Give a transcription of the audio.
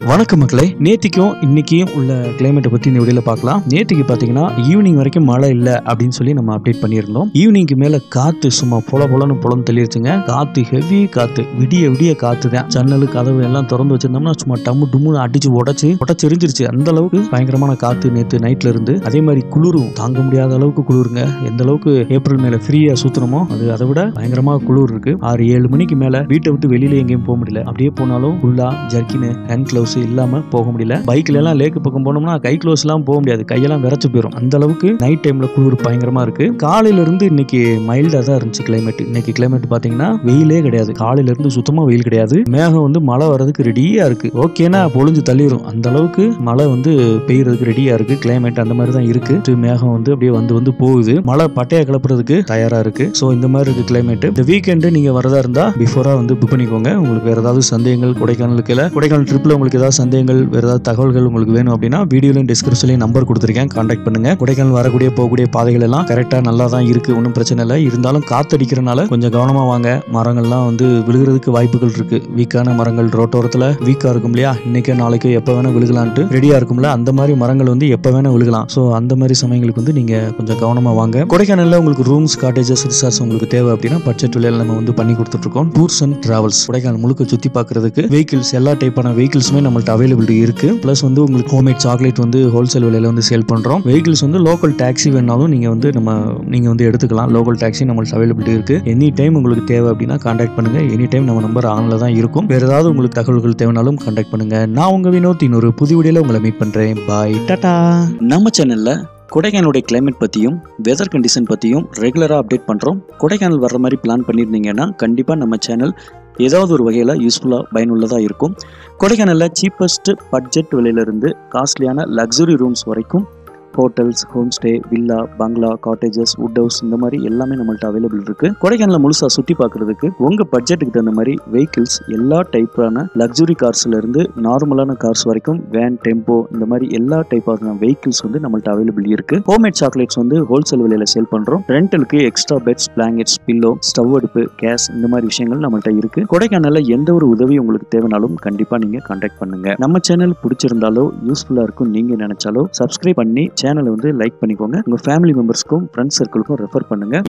வணக்கம் மக்களே நேத்திக்கும் இன்னைக்கும் உள்ள கிளைமேட்டை பத்தி இந்த வீடியோல பார்க்கலாம் நேத்திக்கு பாத்தீங்கன்னா ஈவினிங் வரைக்கும் மழை இல்ல அப்படின்னு சொல்லி நம்ம அப்டேட் பண்ணியிருந்தோம் ஈவினிங்க்கு மேல காத்து சும்மா பொல பொலன்னு பொலன்னு தெளிச்சுங்க காத்து ஹெவி காத்து விடிய விடிய காத்து தான் ஜன்னல் கதவு எல்லாம் திறந்து வச்சிருந்தோம்னா சும்மா டம்மு டும்முன்னு அடிச்சு உடச்சு உடச்செரிஞ்சிருச்சு அந்த அளவுக்கு பயங்கரமான காத்து நேத்து நைட்ல இருந்து அதே மாதிரி குளிரும் தாங்க முடியாத அளவுக்கு குளிருங்க எந்த அளவுக்கு ஏப்ரல் மேல ஃப்ரீயா சுத்தணுமோ அது அதை விட பயங்கரமா குளிர் இருக்கு ஆறு ஏழு மணிக்கு மேல வீட்டை விட்டு வெளியில எங்கேயும் போக முடியல அப்படியே போனாலும் ஃபுல்லா ஜர்க்கின் ஹேண்ட் கிளவுஸ் இல்லாம போக முடியல பைக்ல எல்லாம் லேக்கு பக்கம் போனோம்னா கை க்ளவுஸ் எல்லாம் போக முடியாது கையெல்லாம் விரைச்சு போயிடும் அந்த அளவுக்கு நைட் டைம்ல குளிர் பயங்கரமா இருக்கு காலையில இருந்து இன்னைக்கு மைல்டா தான் இருந்துச்சு கிளைமேட் இன்னைக்கு கிளைமேட் பாத்தீங்கன்னா வெயிலே கிடையாது காலையில இருந்து சுத்தமா வெயில் கிடையாது மேகம் வந்து மழை வர்றதுக்கு ரெடியா இருக்கு ஓகேனா பொழிஞ்சு தள்ளிடும் அந்த அளவுக்கு மழை வந்து பெய்யறதுக்கு ரெடியா இருக்கு கிளைமேட் அந்த மாதிரி தான் இருக்கு இது மேகம் வந்து அப்படியே வந்து வந்து போகுது மழை பட்டையை கிளப்புறதுக்கு தயாரா இருக்கு ஸோ இந்த மாதிரி இருக்கு கிளைமேட் இந்த வீக்கெண்டு நீங்க வரதா இருந்தா பிஃபோரா வந்து புக் பண்ணிக்கோங்க உங்களுக்கு வேற ஏதாவது சந்தேகங்கள் கொடைக்கானலுக்கு இல்ல கொடைக்கானல் ட்ரிப்ல உங்களுக்கு ஏதாவது சந்தேகங்கள் வேற ஏதாவது தகவல்கள் உங்களுக்கு வேணும் அப்படின்னா வீடியோலையும் டிஸ்கிரிப்ஷன்லையும் நம்பர் கொடுத்துருக்கேன் கான்டாக்ட் பண்ணுங்க கொடைக்கானல் வரக்கூடிய போகக்கூடிய பாதைகள் எல்லாம் கரெக்டா நல்லா தான் இருக்கு ஒன்றும் பிரச்சனை இல்லை இருந்தாலும் காத்தடிக்கிறனால கொஞ்சம் கவனமா வாங்க மரங்கள்லாம் வந்து விழுகிறதுக்கு வாய்ப்புகள் இருக்கு வீக்கான மரங்கள் ரோட்டோரத்துல வீக்கா இருக்கும் இல்லையா இன்னைக்கு நாளைக்கு எப்ப வேணா விழுகலான்ட்டு ரெடியா இருக்கும்ல அந்த மாதிரி மரங்கள் வந்து எப்ப வேணா விழுகலாம் ஸோ அந்த மாதிரி சமயங்களுக்கு வந்து நீங்க கொஞ்சம் கவனமா வாங்க கொடைக்கானல்ல உங்களுக்கு ரூம்ஸ் காட்டேஜஸ் ரிசார்ட்ஸ் உங்களுக்கு தேவை அப்படின்னா பட்ஜெட் விலையில நம்ம வந்து பண்ணி கொடுத்துட்டு இருக்கோம் டூர்ஸ் அண்ட் டிராவல்ஸ் கொடைக்கானல் முழுக்க சுத்தி பார்க்கிறதுக்கு வெஹிக்கிள்ஸ் எல்லா டைப்பான வெஹிக்கிள்ஸுமே நம்மள்ட்ட அவைலபிலிட்டி இருக்கு ப்ளஸ் வந்து உங்களுக்கு ஹோம்மேட் சாக்லேட் வந்து ஹோல்சேல் விலையில வந்து சேல் பண்றோம் வெஹிக்கிள்ஸ் வந்து லோக்கல் டாக்ஸி வேணாலும் நீங்க வந்து நம்ம நீங்க வந்து எடுத்துக்கலாம் லோக்கல் டாக்ஸி நம்மள்ட்ட அவைலபிலிட்டி இருக்கு எனி டைம் உங்களுக்கு தேவை அப்படின்னா கான்டாக்ட் பண்ணுங்க எனி டைம் நம்ம நம்பர் ஆன்ல தான் இருக்கும் வேற ஏதாவது உங்களுக்கு தகவல்கள் தேவைனாலும் கான்டாக்ட் பண்ணுங்க நான் உங்க வினோத் இன்னொரு புது வீடியோல உங்களை மீட் பண்றேன் பாய் டாடா நம்ம சேனல்ல கொடைக்கானலுடைய கிளைமேட் பற்றியும் வெதர் கண்டிஷன் பற்றியும் ரெகுலராக அப்டேட் பண்ணுறோம் கொடைக்கானல் வர்ற மாதிரி பிளான் பண்ணியிருந்தீங்கன்னா கண்டிப்பாக நம்ம சேனல் ஏதாவது ஒரு வகையில் யூஸ்ஃபுல்லாக பயனுள்ளதாக இருக்கும் கொடைக்கானலில் சீப்பஸ்ட் பட்ஜெட் விலையிலிருந்து காஸ்ட்லியான லக்ஸுரி ரூம்ஸ் வரைக்கும் hotels home stay villa bungalow cottages wood house இந்த மாதிரி எல்லாமே நம்மள்ட்ட அவைலபிள் இருக்கு கொடைக்கானல முழுசா சுத்தி பார்க்கிறதுக்கு உங்க பட்ஜெட்டுக்கு தகுந்த மாதிரி வெஹிக்கிள்ஸ் எல்லா டைப்பான லக்ஸுரி கார்ஸ்ல இருந்து நார்மலான கார்ஸ் வரைக்கும் வேன் டெம்போ இந்த மாதிரி எல்லா டைப்பான வெஹிக்கிள்ஸ் வந்து நம்மள்ட்ட அவைலபிள் இருக்கு ஹோம்மேட் சாக்லேட்ஸ் வந்து ஹோல்சேல் விலையில சேல் பண்றோம் ரெண்டலுக்கு extra beds blankets pillow stove அடுப்பு கேஸ் இந்த மாதிரி விஷயங்கள் நம்மள்ட்ட இருக்கு கொடைக்கானல்ல எந்த ஒரு உதவி உங்களுக்கு தேவைனாலும் கண்டிப்பா நீங்க கான்டாக்ட் பண்ணுங்க நம்ம சேனல் பிடிச்சிருந்தாலோ யூஸ்ஃபுல்லா இருக்கும் நீங்க நினைச்சாலோ சப்ஸ்கிரைப் பண்ணி சேனலை வந்து லைக் பண்ணிக்கோங்க உங்க ஃபேமிலி மெம்பர்ஸ்க்கும் ஃப்ரெண்ட்ஸ் சர்க்கிளுக்கும் ரெஃபர் பண்ணுங்க